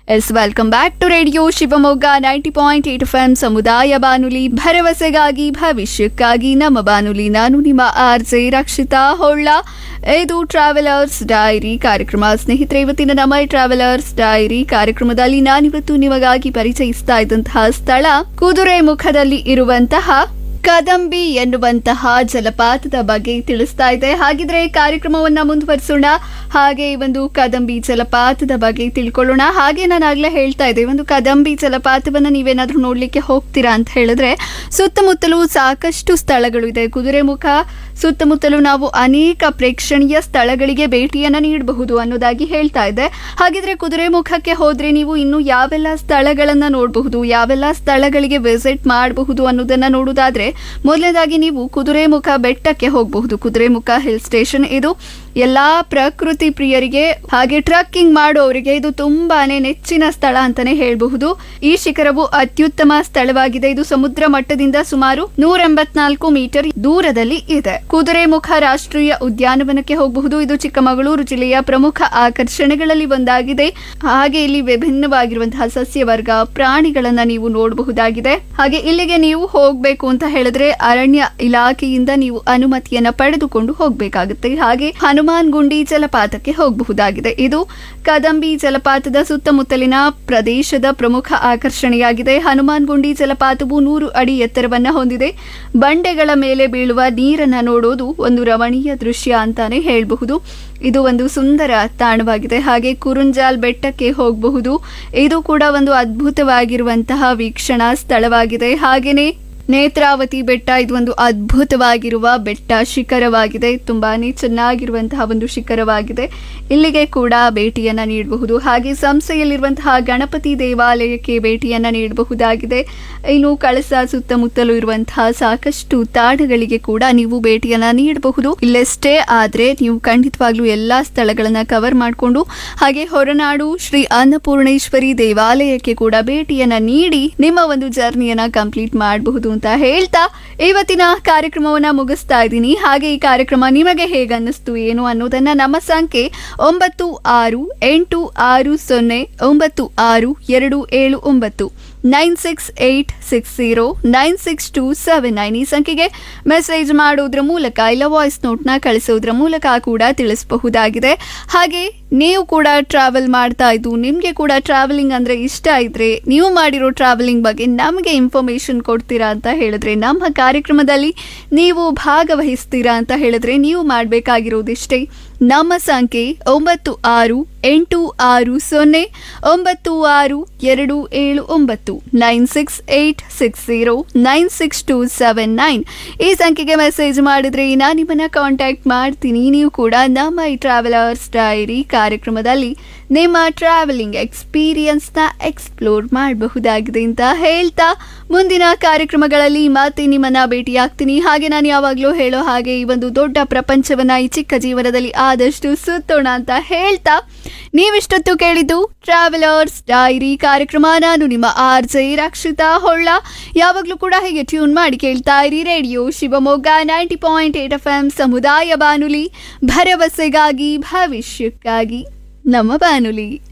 S welcome back to radio Shivamogga ninety point eight F M ಸಮುದಾಯ ಬಾನುಲಿ ಭರವಸೆಗಾಗಿ ಭವಿಷ್ಯಕ್ಕಾಗಿ ನಮ್ಮ ಬಾನುಲಿ ನಾನು ನಿಮ್ಮ ಆರ್ ಜೆ ರಕ್ಷಿತಾ ಹೊಳ್ಳ ಇದು ಟ್ರಾವೆಲರ್ಸ್ ಡೈರಿ ಕಾರ್ಯಕ್ರಮ ಸ್ನೇಹಿತರೆ ಇವತ್ತಿನ ನಮ್ಮ ಟ್ರಾವೆಲರ್ಸ್ ಡೈರಿ ಕಾರ್ಯಕ್ರಮದಲ್ಲಿ ನಾನಿವತ್ತು ನಿಮಗಾಗಿ ಪರಿಚಯಿಸ್ತಾ ಇದ್ದಂತಹ ಸ್ಥಳ ಕುದುರೆ ಮುಖದಲ್ಲಿ ಇರುವಂತಹ ಕದಂಬಿ ಎನ್ನುವಂತಹ ಜಲಪಾತದ ಬಗ್ಗೆ ತಿಳಿಸ್ತಾ ಇದೆ ಹಾಗಿದ್ರೆ ಕಾರ್ಯಕ್ರಮವನ್ನ ಮುಂದುವರಿಸೋಣ ಹಾಗೆ ಈ ಒಂದು ಕದಂಬಿ ಜಲಪಾತದ ಬಗ್ಗೆ ತಿಳ್ಕೊಳ್ಳೋಣ ಹಾಗೆ ನಾನು ಆಗ್ಲೇ ಹೇಳ್ತಾ ಇದ್ದೆ ಒಂದು ಕದಂಬಿ ಜಲಪಾತವನ್ನ ನೀವೇನಾದ್ರೂ ನೋಡ್ಲಿಕ್ಕೆ ಹೋಗ್ತೀರಾ ಅಂತ ಹೇಳಿದ್ರೆ ಸುತ್ತಮುತ್ತಲೂ ಸಾಕಷ್ಟು ಸ್ಥಳಗಳು ಇದೆ ಕುದುರೆಮುಖ ಸುತ್ತಮುತ್ತಲೂ ನಾವು ಅನೇಕ ಪ್ರೇಕ್ಷಣೀಯ ಸ್ಥಳಗಳಿಗೆ ಭೇಟಿಯನ್ನ ನೀಡಬಹುದು ಅನ್ನೋದಾಗಿ ಹೇಳ್ತಾ ಇದೆ ಹಾಗಿದ್ರೆ ಕುದುರೆಮುಖಕ್ಕೆ ಹೋದ್ರೆ ನೀವು ಇನ್ನು ಯಾವೆಲ್ಲ ಸ್ಥಳಗಳನ್ನ ನೋಡಬಹುದು ಯಾವೆಲ್ಲ ಸ್ಥಳಗಳಿಗೆ ವಿಸಿಟ್ ಮಾಡಬಹುದು ಅನ್ನೋದನ್ನ ನೋಡುವುದಾದ್ರೆ ಮೊದಲನೇದಾಗಿ ನೀವು ಕುದುರೆಮುಖ ಬೆಟ್ಟಕ್ಕೆ ಹೋಗಬಹುದು ಕುದುರೆಮುಖ ಹಿಲ್ ಸ್ಟೇಷನ್ ಇದು ಎಲ್ಲಾ ಪ್ರಕೃತಿ ಪ್ರಿಯರಿಗೆ ಹಾಗೆ ಟ್ರಕ್ಕಿಂಗ್ ಮಾಡೋರಿಗೆ ಇದು ತುಂಬಾನೇ ನೆಚ್ಚಿನ ಸ್ಥಳ ಅಂತಾನೆ ಹೇಳಬಹುದು ಈ ಶಿಖರವು ಅತ್ಯುತ್ತಮ ಸ್ಥಳವಾಗಿದೆ ಇದು ಸಮುದ್ರ ಮಟ್ಟದಿಂದ ಸುಮಾರು ನೂರ ಎಂಬತ್ನಾಲ್ಕು ಮೀಟರ್ ದೂರದಲ್ಲಿ ಇದೆ ಕುದುರೆಮುಖ ರಾಷ್ಟ್ರೀಯ ಉದ್ಯಾನವನಕ್ಕೆ ಹೋಗಬಹುದು ಇದು ಚಿಕ್ಕಮಗಳೂರು ಜಿಲ್ಲೆಯ ಪ್ರಮುಖ ಆಕರ್ಷಣೆಗಳಲ್ಲಿ ಒಂದಾಗಿದೆ ಹಾಗೆ ಇಲ್ಲಿ ವಿಭಿನ್ನವಾಗಿರುವಂತಹ ಸಸ್ಯವರ್ಗ ಪ್ರಾಣಿಗಳನ್ನ ನೀವು ನೋಡಬಹುದಾಗಿದೆ ಹಾಗೆ ಇಲ್ಲಿಗೆ ನೀವು ಹೋಗ್ಬೇಕು ಅಂತ ಹೇಳಿದ್ರೆ ಅರಣ್ಯ ಇಲಾಖೆಯಿಂದ ನೀವು ಅನುಮತಿಯನ್ನ ಪಡೆದುಕೊಂಡು ಹೋಗ್ಬೇಕಾಗುತ್ತೆ ಹಾಗೆ ಹನುಮಾನ್ ಗುಂಡಿ ಜಲಪಾತಕ್ಕೆ ಹೋಗಬಹುದಾಗಿದೆ ಇದು ಕದಂಬಿ ಜಲಪಾತದ ಸುತ್ತಮುತ್ತಲಿನ ಪ್ರದೇಶದ ಪ್ರಮುಖ ಆಕರ್ಷಣೆಯಾಗಿದೆ ಹನುಮಾನ್ ಗುಂಡಿ ಜಲಪಾತವು ನೂರು ಅಡಿ ಎತ್ತರವನ್ನ ಹೊಂದಿದೆ ಬಂಡೆಗಳ ಮೇಲೆ ಬೀಳುವ ನೀರನ್ನ ನೋಡೋದು ಒಂದು ರಮಣೀಯ ದೃಶ್ಯ ಅಂತಾನೆ ಹೇಳಬಹುದು ಇದು ಒಂದು ಸುಂದರ ತಾಣವಾಗಿದೆ ಹಾಗೆ ಕುರುಂಜಾಲ್ ಬೆಟ್ಟಕ್ಕೆ ಹೋಗಬಹುದು ಇದು ಕೂಡ ಒಂದು ಅದ್ಭುತವಾಗಿರುವಂತಹ ವೀಕ್ಷಣಾ ಸ್ಥಳವಾಗಿದೆ ಹಾಗೇನೆ ನೇತ್ರಾವತಿ ಬೆಟ್ಟ ಇದು ಒಂದು ಅದ್ಭುತವಾಗಿರುವ ಬೆಟ್ಟ ಶಿಖರವಾಗಿದೆ ತುಂಬಾನೇ ಚೆನ್ನಾಗಿರುವಂತಹ ಒಂದು ಶಿಖರವಾಗಿದೆ ಇಲ್ಲಿಗೆ ಕೂಡ ಭೇಟಿಯನ್ನ ನೀಡಬಹುದು ಹಾಗೆ ಸಂಸ್ಥೆಯಲ್ಲಿರುವಂತಹ ಗಣಪತಿ ದೇವಾಲಯಕ್ಕೆ ಭೇಟಿಯನ್ನ ನೀಡಬಹುದಾಗಿದೆ ಇನ್ನು ಕಳಸ ಸುತ್ತಮುತ್ತಲೂ ಇರುವಂತಹ ಸಾಕಷ್ಟು ತಾಣಗಳಿಗೆ ಕೂಡ ನೀವು ಭೇಟಿಯನ್ನ ನೀಡಬಹುದು ಇಲ್ಲೆಷ್ಟೇ ಆದ್ರೆ ನೀವು ಖಂಡಿತವಾಗ್ಲೂ ಎಲ್ಲಾ ಸ್ಥಳಗಳನ್ನ ಕವರ್ ಮಾಡಿಕೊಂಡು ಹಾಗೆ ಹೊರನಾಡು ಶ್ರೀ ಅನ್ನಪೂರ್ಣೇಶ್ವರಿ ದೇವಾಲಯಕ್ಕೆ ಕೂಡ ಭೇಟಿಯನ್ನ ನೀಡಿ ನಿಮ್ಮ ಒಂದು ಜರ್ನಿಯನ್ನ ಕಂಪ್ಲೀಟ್ ಮಾಡಬಹುದು ಅಂತ ಹೇಳ್ತಾ ಇವತ್ತಿನ ಕಾರ್ಯಕ್ರಮವನ್ನ ಮುಗಿಸ್ತಾ ಇದ್ದೀನಿ ಹಾಗೆ ಈ ಕಾರ್ಯಕ್ರಮ ನಿಮಗೆ ಹೇಗೆ ಅನ್ನಿಸ್ತು ಏನು ಅನ್ನೋದನ್ನ ನಮ್ಮ ಸಂಖ್ಯೆ ಒಂಬತ್ತು ಆರು ಎಂಟು ಆರು ಸೊನ್ನೆ ಒಂಬತ್ತು ಆರು ಎರಡು ಏಳು ಒಂಬತ್ತು nine six eight six zero nine six two seven nine ಈ ಸಂಖ್ಯೆಗೆ ಮೆಸೇಜ್ ಮಾಡೋದ್ರ ಮೂಲಕ ಇಲ್ಲ ವಾಯ್ಸ್ ನೋಟ್ನ ಕಳಿಸೋದ್ರ ಮೂಲಕ ಕೂಡ ತಿಳಿಸಬಹುದಾಗಿದೆ ಹಾಗೆ ನೀವು ಕೂಡ ಟ್ರಾವೆಲ್ ಮಾಡ್ತಾ ಇದ್ದು ನಿಮಗೆ ಕೂಡ ಟ್ರಾವೆಲಿಂಗ್ ಅಂದರೆ ಇಷ್ಟ ಇದ್ರೆ ನೀವು ಮಾಡಿರೋ ಟ್ರಾವೆಲಿಂಗ್ ಬಗ್ಗೆ ನಮಗೆ ಇನ್ಫಾರ್ಮೇಷನ್ ಕೊಡ್ತೀರಾ ಅಂತ ಹೇಳಿದ್ರೆ ನಮ್ಮ ಕಾರ್ಯಕ್ರಮದಲ್ಲಿ ನೀವು ಭಾಗವಹಿಸ್ತೀರಾ ಅಂತ ಹೇಳಿದ್ರೆ ನೀವು ಮಾಡಬೇಕಾಗಿರೋದಿಷ್ಟೇ ನಮ್ಮ ಸಂಖ್ಯೆ ಒಂಬತ್ತು ಆರು ಎಂಟು ಆರು ಸೊನ್ನೆ ಒಂಬತ್ತು ಆರು ಎರಡು ಏಳು ಒಂಬತ್ತು nine six eight six zero nine six two seven nine ಈ ಸಂಖ್ಯೆಗೆ ಮೆಸೇಜ್ ಮಾಡಿದ್ರೆ ನಾನು ನಿಮ್ಮನ್ನ ಕಾಂಟ್ಯಾಕ್ಟ್ ಮಾಡ್ತೀನಿ ನೀವು ಕೂಡ ನಮ್ಮ ಈ ಟ್ರಾವೆಲರ್ಸ್ ಡೈರಿ ಕಾರ್ಯಕ್ರಮದಲ್ಲಿ ನಿಮ್ಮ ಟ್ರಾವೆಲಿಂಗ್ ಎಕ್ಸ್ಪೀರಿಯನ್ಸ್ನ ಎಕ್ಸ್ಪ್ಲೋರ್ ಮಾಡಬಹುದಾಗಿದೆ ಅಂತ ಹೇಳ್ತಾ ಮುಂದಿನ ಕಾರ್ಯಕ್ರಮಗಳಲ್ಲಿ ಮತ್ತೆ ನಿಮ್ಮನ್ನ ಭೇಟಿಯಾಗ್ತೀನಿ ಹಾಗೆ ನಾನು ಯಾವಾಗಲೂ ಹೇಳೋ ಹಾಗೆ ಈ ಒಂದು ದೊಡ್ಡ ಪ್ರಪಂಚವನ್ನ ಈ ಚಿಕ್ಕ ಜೀವನದಲ್ಲಿ ಆದಷ್ಟು ಸುತ್ತೋಣ ಅಂತ ಹೇಳ್ತಾ ನೀವಿಷ್ಟೊತ್ತು ಕೇಳಿದ್ದು ಟ್ರಾವೆಲರ್ಸ್ ಡೈರಿ ಕಾರ್ಯಕ್ರಮ ನಾನು ನಿಮ್ಮ ಆರ್ ಜೆ ರಕ್ಷಿತಾ ಹೊಳ್ಳ ಯಾವಾಗಲೂ ಕೂಡ ಹೀಗೆ ಟ್ಯೂನ್ ಮಾಡಿ ಕೇಳ್ತಾ ಇರಿ radio Shivamogga ninety point eight F M ಸಮುದಾಯ ಬಾನುಲಿ ಭರವಸೆಗಾಗಿ ಭವಿಷ್ಯಕ್ಕಾಗಿ ನಮ್ಮ ಬಾನುಲಿ